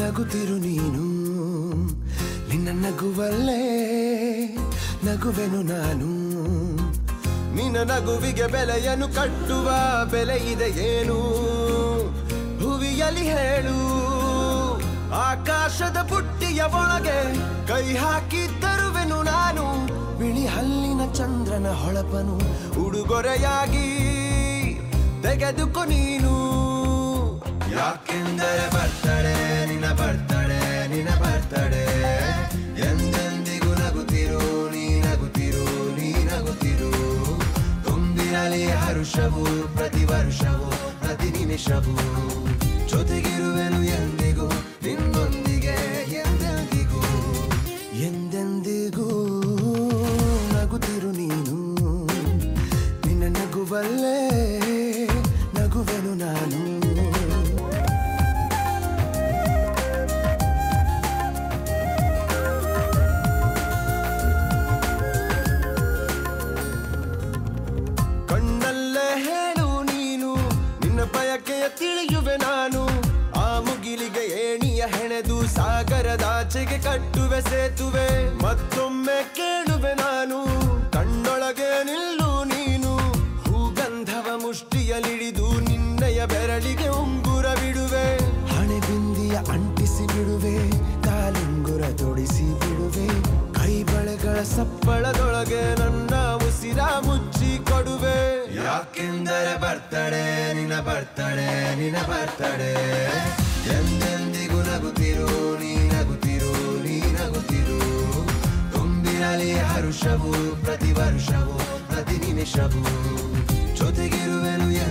ನಗುತ್ತಿರು ನೀನು ನಿನ್ನ ನಗುವಲ್ಲೇ ನಗುವೆನು ನಾನು ನಿನ್ನ ನಗುವಿಗೆ ಬೆಲೆಯನ್ನು ಕಟ್ಟುವ ಬೆಲೆ ಇದೆ ಏನು ಹುವಿಯಲ್ಲಿ ಹೇಳು ಆಕಾಶದ ಬುಟ್ಟಿಯ ಒಳಗೆ ಕೈ ಹಾಕಿ ತರುವೆನು ನಾನು ಬಿಳಿ ಹಲ್ಲಿನ ಚಂದ್ರನ ಹೊಳಪನು ಉಡುಗೊರೆಯಾಗಿ ತೆಗೆದುಕೊ ನೀನು ಯಾಕೆಂದರೆ ಬರ್ತಡೆ ನಿನ್ನ ಬರ್ತಡೆ ನಿನ್ನ ಬರ್ತಡೆ ಎಂದೆಂದಿಗೂ ನಗುತ್ತಿರು ನೀ ನಗುತ್ತಿರು ನೀ ನಗುತ್ತಿರು ತುಂಬಿರಲಿ ಹರುಷವು ಪ್ರತಿ ವರ್ಷವೂ ಪ್ರತಿ ನಿಮಿಷವೂ ಜೊತೆಗಿರುವೆನು ಎಂದಿಗೂ ನಿನ್ನೊಂದಿಗೆ ಎಂದೆಂದಿಗೂ ಎಂದೆಂದಿಗೂ ನಗುತ್ತಿರು ನೀನು ನಿನ್ನ ನಗುವಲ್ಲೇ ನಗುವೆನು ನಾನು ಕಣ್ಣಲ್ಲೇ ಹೇಳು ನೀನು ನಿನ್ನ ಬಯಕೆಯ ತಿಳಿಯುವೆ ನಾನು ಆ ಮುಗಿಲಿಗೆ ಏಣಿಯ ಹೆಣೆದು ಸಾಗರದಾಚೆಗೆ ಕಟ್ಟುವೆ ಸೇತುವೆ ಮತ್ತೊಮ್ಮೆ ಕೇಳುವೆ ನಾನು ಕಣ್ಣೊಳಗೆ ನಿಲ್ಲು ನೀನು ಹೂಗಂಧವ ಮುಷ್ಟಿಯಲಿಡಿದು ನಿನ್ನಯ ಬೆರಳಿಗೆ ಉಂಗುರ ಬಿಡುವೆ ಹಣೆ ಬಿಂದಿಯ ಅಂಟಿಸಿ ಬಿಡುವೆ ಕಾಲುಂಗುರ ತೊಡಿಸಿ ಬಿಡುವೆ ಕೈ ಬಳೆಗಳ ಸಪ್ಪಳದೊಳಗೆ ನನ್ನ ಉಸಿರ ಮುಚ್ಚಿ ಕೊಡುವೆ ಯಾಕೆಂದರೆ ಬರ್ತಡೆ ನಿನ್ನ ಬರ್ತಡೆ ನಿನ್ನ ಬರ್ತಡೆ ಎಂದೆಂದಿಗೂ ನಗುತ್ತಿರು ನೀ ನಗುತ್ತಿರು ನೀ ನಗುತ್ತಿರು ತುಂಬಿರಲಿ ಹರುಷವು ಪ್ರತಿ ವರ್ಷವೂ ಪ್ರತಿ ನಿಮಿಷವೂ ಜೊತೆಗಿರುವೆನು